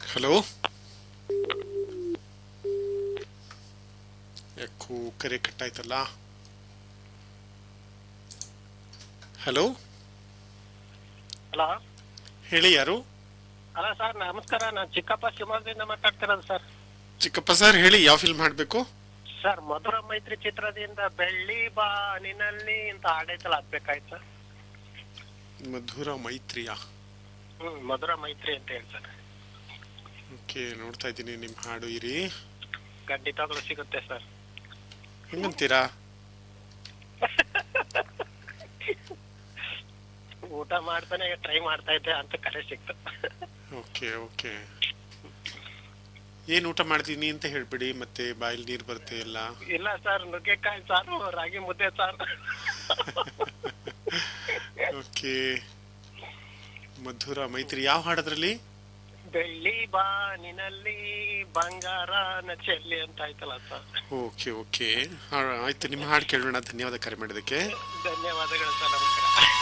hello ಯಾಕೋ ಕರೆ ಕಟ್ಟಾಯ್ತಲ್ಲ hello hello ಹೇಳಿ ಯಾರು ಹಲೋ ಸರ್ ನಮಸ್ಕಾರ ನಾನು ಚಿಕ್ಕಪ್ಪ ಶಿವಮೊಗ್ಗದಿಂದ ಮಾತಾಡ್ತಿರೋದು ಸರ್ ಚಿಕ್ಕಪ್ಪ ಸರ್ ಹೇಳಿ ಯಾವ ಫಿಲ್ಮ್ ಹಾಡ್ಬೇಕು ಸರ್ ಮಧುರ ಮೈತ್ರಿ ಚಿತ್ರದಿಂದ ಬೆಳ್ಳಿ ಬಾನಿನಲ್ಲಿ ಅಂತ ಹಾಡೈತಲ್ಲ ಅದ್ ಬೇಕಾಯ್ತು ಸರ್ ಮಧುರ ಮೈತ್ರಿಯ ಹ್ಮ್ ಮಧುರ ಮೈತ್ರಿ ಅಂತ ಹೇಳಿ ಸರ್ ಓಕೆ ನೋಡ್ತಾ ಇದ್ದೀನಿ ನಿಮ್ಮ ಹಾಡು ಇರಿ ಖಂಡಿತವಾಗ್ಲೂ ಸಿಗುತ್ತೆ ಸರ್ ಹೆಂಗಂತೀರಾ ಊಟ ಮಾಡ್ತಾನೆ ಟ್ರೈ ಮಾಡ್ತಾ ಇದ್ದೆ ಅಂತ ಕರೆ ಸಿಕ್ತು ಓಕೆ ಓಕೆ ಏನು ಊಟ ಮಾಡ್ತೀನಿ ಅಂತ ಹೇಳ್ಬಿಡಿ ಮತ್ತೆ ಬಾಯಲ್ಲಿ ನೀರು ಬರುತ್ತೆ ಎಲ್ಲ ಇಲ್ಲ ಸರ್ ನುಗ್ಗೆಕಾಯಿ ಸಾರು ರಾಗಿ ಮುದ್ದೆ ಸಾರು ಓಕೆ ಮಧುರ ಮೈತ್ರಿ ಯಾವ ಹಾಡದ್ರಲ್ಲಿ ಬೆಳ್ಳಿ ಬಾನಿನಲ್ಲಿ ಬಂಗಾರನ ಚೆಲ್ಲಿ ಅಂತ ಆಯ್ತಲ್ಲ ಸರ್ ಓಕೆ ಓಕೆ ಆಯ್ತು ನಿಮ್ಮ ಹಾಡು ಕೇಳೋಣ ಧನ್ಯವಾದ ಕರೆ ಮಾಡಿದ್ದಕ್ಕೆ ಧನ್ಯವಾದಗಳು ಸರ್ ನಮಸ್ಕಾರ